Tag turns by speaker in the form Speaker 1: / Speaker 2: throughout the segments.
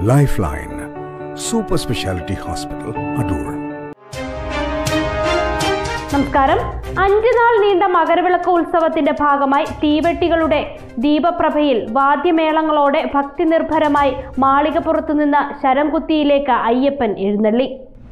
Speaker 1: Lifeline Super Speciality Hospital, Adur.
Speaker 2: നമസ്കാരം അഞ്ചു നാൾ നീണ്ട മകരവിളക്ക് ഉത്സവത്തിന്റെ ഭാഗമായി തീവെട്ടികളുടെ ദീപപ്രഭയിൽ വാദ്യമേളങ്ങളോടെ ഭക്തി നിർഭരമായി മാളികപ്പുറത്തു നിന്ന് ശരംകുത്തിയിലേക്ക് അയ്യപ്പൻ എഴുന്നള്ളി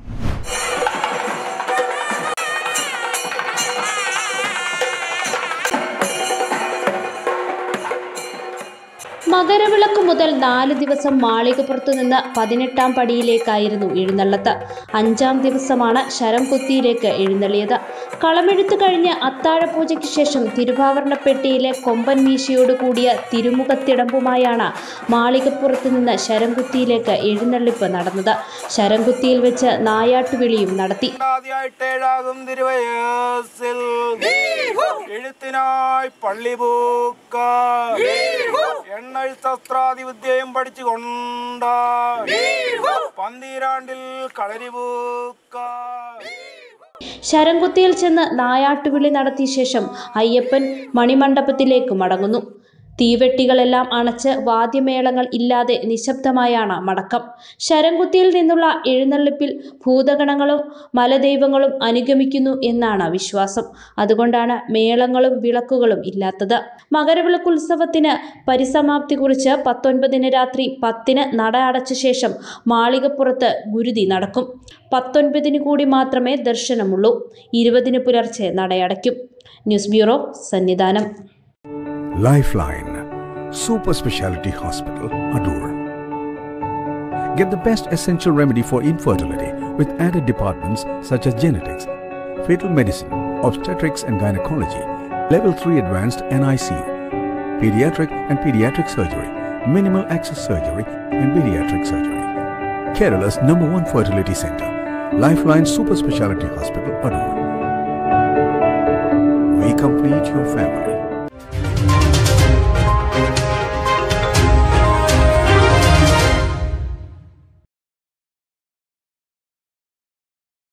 Speaker 2: മകരവിളക്ക് മുതൽ നാല് ദിവസം മാളികപ്പുറത്തു നിന്ന് പതിനെട്ടാം പടിയിലേക്കായിരുന്നു എഴുന്നള്ളത്ത് അഞ്ചാം ദിവസമാണ് ശരംകുത്തിയിലേക്ക് എഴുന്നള്ളിയത് കളമെഴുത്ത് കഴിഞ്ഞ് അത്താഴപൂജയ്ക്ക് ശേഷം തിരുവാഭരണപ്പെട്ടിയിലെ കൊമ്പൻ മീശയോട് കൂടിയ തിരുമുഖത്തിടമ്പുമായാണ് മാളികപ്പുറത്ത് നിന്ന് ശരംകുത്തിയിലേക്ക് എഴുന്നള്ളിപ്പ് നടന്നത് ശരംകുത്തിയിൽ വെച്ച് നായാട്ടുവിളിയും നടത്തി
Speaker 3: ആദ്യമായിട്ടേഴാകും തിരുവയസ്സിൽ എഴുത്തിനായി പള്ളിപൂക്ക എണ്ണെഴുത്തസ്ത്രാദി വിദ്യയും പഠിച്ചുകൊണ്ട പന്തീരാണ്ടിൽ കളരിപൂക്ക
Speaker 2: ശരംകുത്തിയിൽ ചെന്ന് നായാട്ടുവിളി നടത്തിയ ശേഷം അയ്യപ്പൻ മണിമണ്ഡപത്തിലേക്ക് മടങ്ങുന്നു തീവെട്ടികളെല്ലാം അണച്ച് വാദ്യമേളങ്ങൾ ഇല്ലാതെ നിശബ്ദമായാണ് മടക്കം ശരംകുത്തിയിൽ നിന്നുള്ള എഴുന്നള്ളിപ്പിൽ ഭൂതഗണങ്ങളും മലദൈവങ്ങളും അനുഗമിക്കുന്നു എന്നാണ് വിശ്വാസം അതുകൊണ്ടാണ് മേളങ്ങളും വിളക്കുകളും ഇല്ലാത്തത് മകരവിളക്കുത്സവത്തിന് പരിസമാപ്തി കുറിച്ച് പത്തൊൻപതിന് രാത്രി പത്തിന് നട അടച്ച ശേഷം മാളികപ്പുറത്ത് ഗുരുതി നടക്കും പത്തൊൻപതിന് കൂടി മാത്രമേ ദർശനമുള്ളൂ ഇരുപതിന് പുലർച്ചെ നടയടയ്ക്കും news bureau Sannidhanam
Speaker 1: Lifeline Super Speciality Hospital, Adur. Get the best essential remedy for infertility with added departments such as genetics, fetal medicine, obstetrics and gynecology, level 3 advanced NICU, pediatric and pediatric surgery, minimal access surgery and pediatric surgery. Kerala's number one fertility center, Lifeline Super Speciality Hospital, Adur. We complete your family.